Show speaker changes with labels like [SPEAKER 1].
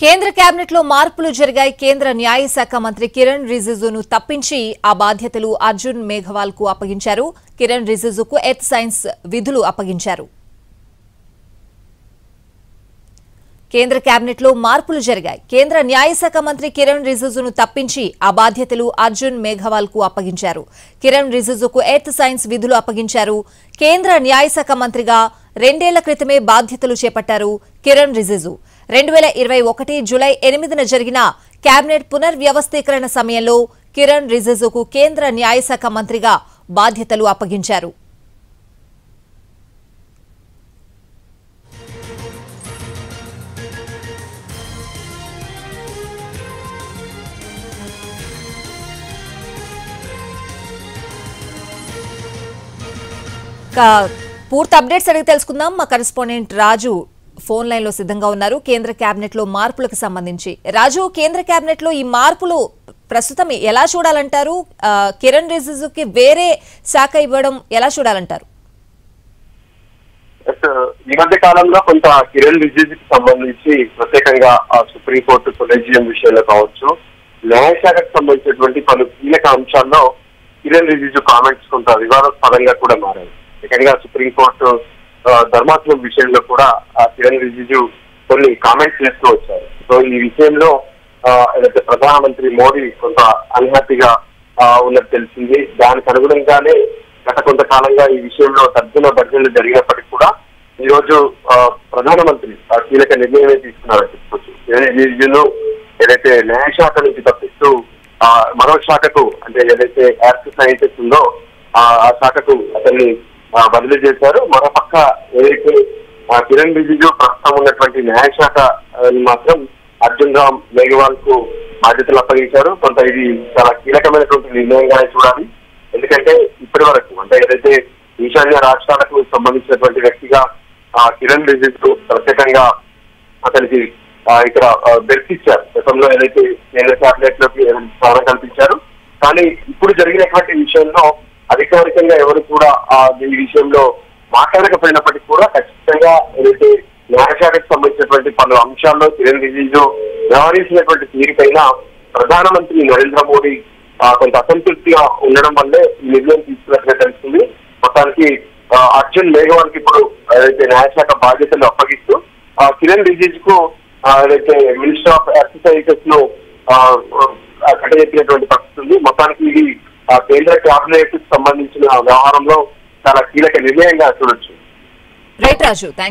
[SPEAKER 1] కేంద్ర కేబినెట్ లో మార్పులు జరిగాయి కేంద్ర న్యాయశాఖ మంత్రి కిరణ్ రిజిజును తప్పించి ఆ బాధ్యతలు అర్జున్ మేఘవాల్ కు అప్పగించారు కిరణ్ రిజిజుకు ఎర్త్ సైన్స్ విధులు అప్పగించారు కేంద్ర కేబినెట్ లో మార్పులు జరిగాయి కేంద్ర న్యాయశాఖ మంత్రి కిరణ్ రిజిజును తప్పించి ఆ బాధ్యతలు అర్జున్ మేఘవాల్ కు అప్పగించారు కిరణ్ రిజిజుకు ఎర్త్ సైన్స్ విధులు అప్పగించారు కేంద్ర న్యాయశాఖ మంత్రిగా రెండేళ్ల క్రితమే బాధ్యతలు చేపట్టారు కిరణ్ రిజిజు రెండు వేల ఇరవై ఒకటి జులై ఎనిమిదిన జరిగిన కేబినెట్ పునర్వ్యవస్థీకరణ సమయంలో కిరణ్ రిజిజుకు కేంద్ర న్యాయశాఖ మంత్రిగా బాధ్యతలు అప్పగించారు ఇక పూర్తి అప్డేట్స్ అడిగి తెలుసుకుందాం మా కరెస్పాండెంట్ రాజు ఫోన్ లైన్ లో సిద్ధంగా ఉన్నారు కేంద్ర కేబినెట్ లో మార్పులకు సంబంధించి రాజు కేంద్ర కేబినెట్ లో ఈ మార్పులు ప్రస్తుతం ఎలా చూడాలంటారు ఆ, కిరణ్ రిజిజుకి వేరే శాఖ ఇవ్వడం ఎలా చూడాలంటారు
[SPEAKER 2] ఎస్, ఈ మధ్య కాలంలో కొంత కిరణ్ రిజిజుకి సంబంధించి ప్రత్యేకంగా ఆ సుప్రీంకోర్టు కొలేజియం విషయంలో కావచ్చు న్యాయశాఖకు సంబంధించినటువంటి పలు కీలక అంశాల్లో కిరణ్ రిజిజు కామెంట్స్ కొంత వివాదాస్పదంగా కూడా మారాయి ముఖ్యంగా సుప్రీంకోర్టు ఆ, ధర్మాసనం విషయంలో కూడా ఆ కిరణ్ రిజిజు కొన్ని కామెంట్స్ చేస్తూ వచ్చారు సో ఈ విషయంలో ఆ, ఏదైతే ప్రధానమంత్రి మోడీ కొంత అన్హ్యాపీగా ఆ, ఉన్నట్టు తెలిసింది దానికి అనుగుణంగానే గత కొంతకాలంగా ఈ విషయంలో తర్జన భర్జనలు జరిగినప్పటికీ కూడా ఈ రోజు ఆ, ప్రధానమంత్రి ఆ కీలక నిర్ణయమే తీసుకున్నారని చెప్పుకోవచ్చు ఏ- ఈ రివ్యూను ఏదైతే న్యాయశాఖ నుంచి తప్పిస్తూ ఆ మరో శాఖకు అంటే ఏదైతే ఎర్త్ సైన్సెస్ ఉందో ఆ ఆ శాఖకు అతన్ని ఆ, బదిలీ చేశారు మరోపక్క ఏదైతే ఆ, కిరణ్ రిజిజు ప్రస్తుతం ఉన్నటువంటి న్యాయశాఖ ఆ, ని మాత్రం అర్జున్ రామ్ మేఘవాల్ కు బాధ్యతలు అప్పగించారు కొంత ఇది చాలా కీలకమైనటువంటి నిర్ణయంగానే చూడాలి ఎందుకంటే ఇప్పటి వరకు అంటే ఏదైతే ఈశాన్య రాష్ట్రాలకు సంబంధించినటువంటి వ్యక్తిగా ఆ కిరణ్ రిజిజు ప్రత్యేకంగా అతనికి ఆ, ఇక్కడ బెర్త్ ఇచ్చారు గతంలో ఏదైతే కేంద్ర క్యాబినెట్ లోకి స్థానం కల్పించారు కానీ ఇప్పుడు జరిగినటువంటి విషయంలో అధికారికంగా ఎవరు కూడా ఆ ఈ విషయంలో మాట్లాడకపోయినప్పటికీ కూడా ఖచ్చితంగా ఏదైతే న్యాయశాఖకు సంబంధించినటువంటి పలు అంశాల్లో కిరణ్ రిజిజు వ్యవహరించినటువంటి తీరుపైన ప్రధానమంత్రి నరేంద్ర మోడీ ఆ, కొంత అసంతృప్తిగా ఉండడం వల్లే ఈ నిర్ణయం తీసుకున్నట్టుగా తెలుస్తుంది మొత్తానికి ఆ, అర్జున్ మేఘవాల్ కి ఇప్పుడు ఏదైతే న్యాయశాఖ బాధ్యతలు అప్పగిస్తూ ఆ, కిరణ్ రిజిజుకు ఆ, ఏదైతే మినిస్టర్ ఆఫ్ ఎక్సైజెస్ ను ఆ, ఆ, కట్టజెప్పినటువంటి పరిస్థితి ఉంది మొత్తానికి ఇది ఆ, కేంద్ర క్యాబినెట్ కు సంబంధించిన వ్యవహారంలో చాలా కీలక నిర్ణయంగా చూడొచ్చు
[SPEAKER 1] రైట్ రాజు థాంక్స్.